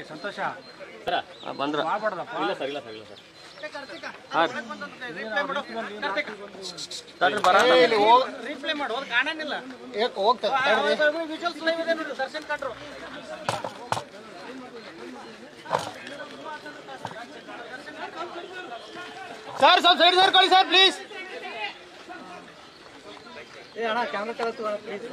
ಸಂತೋಷ ಬಂದ್ರ ಮಾಡ್ಬಾರ್ದಪ್ಪ ಇಲ್ಲ ಸರ್ ಇಲ್ಲ ಸರ್ ಇಲ್ಲ ಸರ್ ಹಾಂ ತಡ್ರಿ ಬರ ರೀಪ್ಲೇ ಮಾಡು ಅದು ಕಾಣಂಗಿಲ್ಲ ಹೋಗ್ತದೆ ವಿಜುವಲ್ಸ್ ಲೈವ್ ಇದೆ ನೋಡಿ ದರ್ಶನ್ ಕಂಡ್ರು ಸರ್ ಸ್ವಲ್ಪ ಸೈಡ್ ಸೇರ್ಕೊಳ್ಳಿ ಸರ್ ಪ್ಲೀಸ್ ಏ ಅಣ್ಣ ಕ್ಯಾಮ್ರಾ ತಗೋತು ಪ್ಲೀಸ್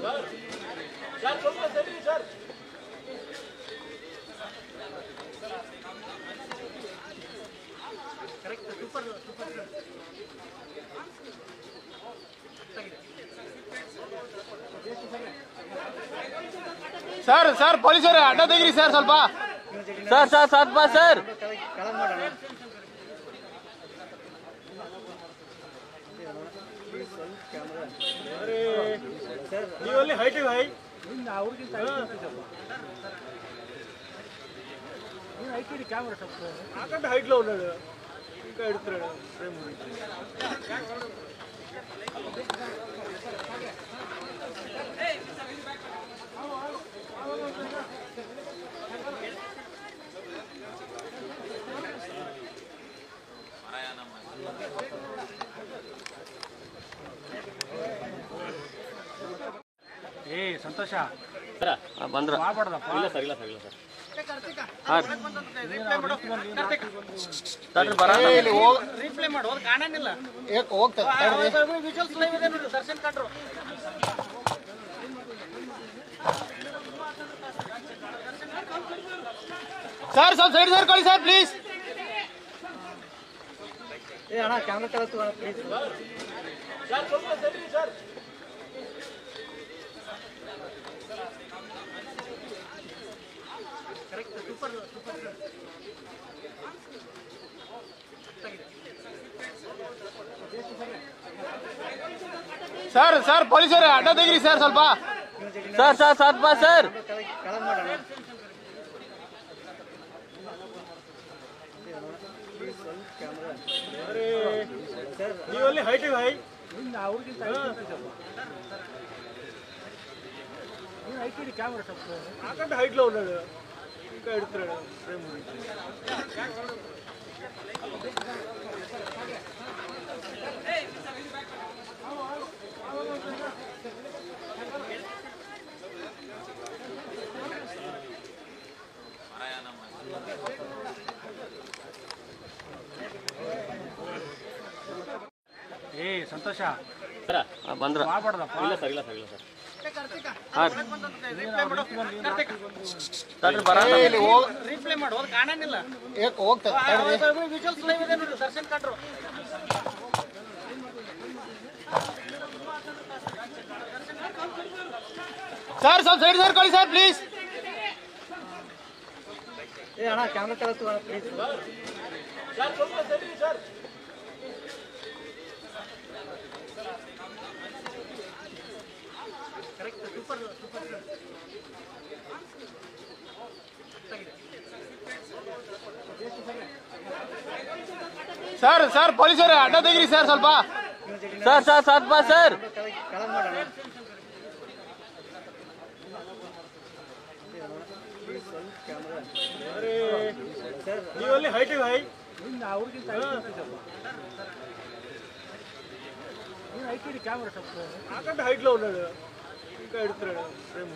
ಸರ್ ಸರ್ ಪೊಲೀಸರೇ ಅಡ್ಡ ತೆಗಿರಿ ಸರ್ ಸ್ವಲ್ಪ ಸರ್ ಸರ್ ಸ್ವಲ್ಪ ಸರ್ ಕೆಳಗೆ ಮಾಡೋಣ ನೀವಲ್ಲಿ ಹೈಟ್ ಹೈ ಅವ್ರಿಗಿಂತ ಐಟಿ ಕ್ಯಾಮ್ರಾ ಸ್ವಲ್ಪ ಆಕಂಡ ಹೈಟ್లో ఉన్నాడు ఇంకా ఎడుతున్నాడు ఫ్రేమ్ ಏ ಸಂತೋಷ ಬಂದ್ರ ಮಾಡ್ಬಾರ್ದಪ್ಪ ಇಲ್ಲ ಸರ್ ಇಲ್ಲ ಸರ್ ಇಲ್ಲ ಸರ್ ಹಾಂ ತಡ್ರಿ ಬರ ರೀಪ್ಲೇ ಮಾಡು ಅದು ಕಾಣಂಗಿಲ್ಲ ಹೋಗ್ತದೆ ವಿಜುವಲ್ಸ್ ಲೈವ್ ಇದೆ ನೋಡಿ ದರ್ಶನ್ ಕಂಡ್ರು ಸರ್ ಸ್ವಲ್ಪ ಸೈಡ್ ಸೇರ್ಕೊಳ್ಳಿ ಸರ್ ಪ್ಲೀಸ್ ಏ ಅಣ್ಣ ಕ್ಯಾಮ್ರಾ ತಗೋತು ಪ್ಲೀಸ್ ಸರ್ ಸರ್ ಪೊಲೀಸರೇ ಅಡ್ಡ ತೆಗಿರಿ ಸರ್ ಸ್ವಲ್ಪ ಸರ್ ಸರ್ ಸ್ವಲ್ಪ ಸರ್ ಕೆಳಗೆ ಮಾಡೋಣ ನೀವಲ್ಲಿ ಹೈಟ್ ಹೈ ಅವ್ರಿಗಿಂತ ಐಟಿ ಕ್ಯಾಮ್ರಾ ಸ್ವಲ್ಪ ఆకంటే హైట్ లో ఉన్నాడు ఇంకా ఎడుతున్నాడు ఫ్రేమ్ ಏ ಸಂತೋಷ ಬಂದ್ರ ಮಾಡ್ಬಾರ್ದಪ್ಪ ಇಲ್ಲ ಸರ್ ಇಲ್ಲ ಸರ್ ಇಲ್ಲ ಸರ್ ಹಾಂ ತಡ್ರಿ ಬರ ರೀಪ್ಲೇ ಮಾಡು ಅದು ಕಾಣಂಗಿಲ್ಲ ಹೋಗ್ತದೆ ವಿಜುವಲ್ಸ್ ಲೈವ್ ಇದೆ ನೋಡಿ ದರ್ಶನ್ ಕಂಡ್ರು ಸರ್ ಸ್ವಲ್ಪ ಸೈಡ್ ಸೇರ್ಕೊಳ್ಳಿ ಸರ್ ಪ್ಲೀಸ್ ಏ ಅಣ್ಣ ಕ್ಯಾಮ್ರಾ ತಗೋತು ಪ್ಲೀಸ್ ಸರ್ ಸರ್ ಪೊಲೀಸರೇ ಅಡ್ಡ ತೆಗಿರಿ ಸರ್ ಸ್ವಲ್ಪ ಸರ್ ಸರ್ ಸ್ವಲ್ಪ ಸರ್ ಕೆಳಗೆ ಮಾಡೋಣ ನೀವಲ್ಲಿ ಹೈಟ್ ಹೈ ಅವ್ರಿಗಿಂತ ಐಟಿ ಕ್ಯಾಮ್ರಾ ಸ್ವಲ್ಪ ఆకంటే హైట్ లో ఉన్నాడు ఇంకా ఎడుతున్నాడు ఫ్రేమ్